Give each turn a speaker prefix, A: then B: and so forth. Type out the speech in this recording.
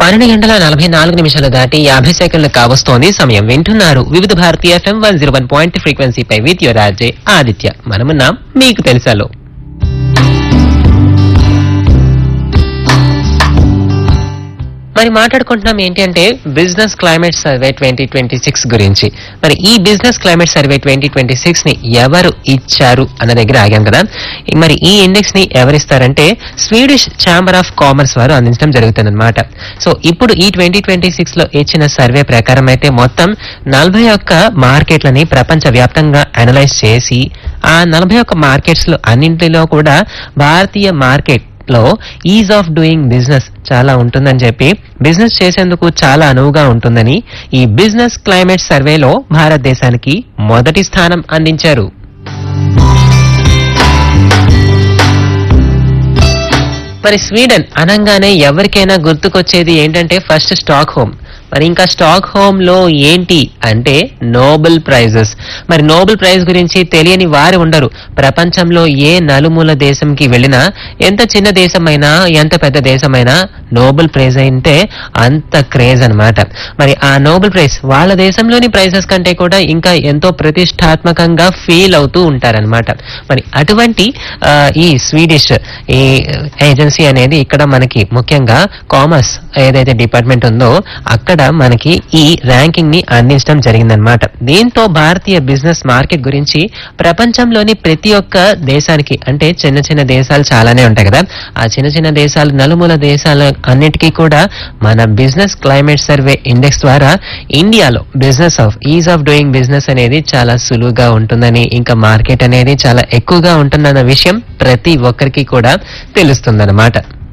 A: పన్నెండు గంటల నలభై నాలుగు నిమిషాలు దాటి యాభై సెకండ్లు కావస్తోంది సమయం వింటున్నారు Vividh Bharati FM one zero one point ఫ్రీక్వెన్సీపై విత్ యువర్ రాజే ఆదిత్య మనమున్నాం మీకు తెలుసాలో మరి మాట్లాడుకుంటున్నాం ఏంటి అంటే business climate survey twenty twenty six గురించి మరి ఈ business climate survey twenty twenty six ని ఎవరు ఇచ్చారు అన్న దగ్గర ఆగాం కదా మరి ఈ ఇండెక్స్ ని ఎవరిస్తారంటే స్వీడిష్ ఛాంబర్ ఆఫ్ కామర్స్ వారు అందించడం జరుగుతుందన్నమాట సో ఇప్పుడు ఈ ట్వంటీ ట్వంటీ సిక్స్ లో ఇచ్చిన సర్వే ప్రకారం అయితే మొత్తం నలభై ఒక్క మార్కెట్లని ప్రపంచ వ్యాప్తంగా అనలైజ్ చేసి ఆ నలభై ఒక్క మార్కెట్స్ లో అన్నింటిలో కూడా భారతీయ మార్కెట్ లో ఈజ్ ఆఫ్ డూయింగ్ బిజినెస్ చాలా ఉంటుందని చెప్పి బిజినెస్ చేసేందుకు చాలా అనువుగా ఉంటుందని ఈ బిజినెస్ క్లైమేట్ సర్వేలో భారతదేశానికి మొదటి స్థానం అందించారు మరి స్వీడన్ అనంగానే ఎవరికైనా గుర్తుకొచ్చేది ఏంటంటే ఫస్ట్ స్టాక్ హోమ్ మరి ఇంకా స్టాక్ హోమ్ లో ఏంటి అంటే నోబెల్ ప్రైజెస్ మరి నోబెల్ ప్రైజ్ గురించి తెలియని వారు ఉండరు ప్రపంచంలో ఏ నలుమూల దేశంకి వెళ్ళినా ఎంత చిన్న దేశమైనా ఎంత పెద్ద దేశమైనా నోబెల్ ప్రైజ్ అయితే అంత క్రేజ్ అన్నమాట మరి ఆ నోబెల్ ప్రైజ్ వాళ్ళ దేశంలోని ప్రైజెస్ కంటే కూడా ఇంకా ఎంతో ప్రతిష్టాత్మకంగా ఫీల్ అవుతూ ఉంటారనమాట మరి అటువంటి ఆ, ఈ స్వీడిష్ ఈ ఏజెన్సీ అనేది ఇక్కడ మనకి ముఖ్యంగా కామర్స్ ఏదైతే డిపార్ట్మెంట్ ఉందో అక్కడ మనకి ఈ ర్యాంకింగ్ ని అందించడం జరిగిందనమాట దీంతో భారతీయ బిజినెస్ మార్కెట్ గురించి ప్రపంచంలోని ప్రతి ఒక్క దేశానికి అంటే చిన్న చిన్న దేశాలు చాలానే ఉంటాయి కదా ఆ చిన్న చిన్న దేశాలు నలుమూల దేశాల అన్నిటికీ కూడా మన బిజినెస్ క్లైమేట్ సర్వే ఇండెక్స్ ద్వారా ఇండియాలో business of ease of doing business అనేది చాలా సులువుగా ఉంటుందని ఇంకా మార్కెట్ అనేది చాలా ఎక్కువగా ఉంటుందన్న విషయం ప్రతి ఒక్కరికి కూడా తెలుస్తుందన్నమాట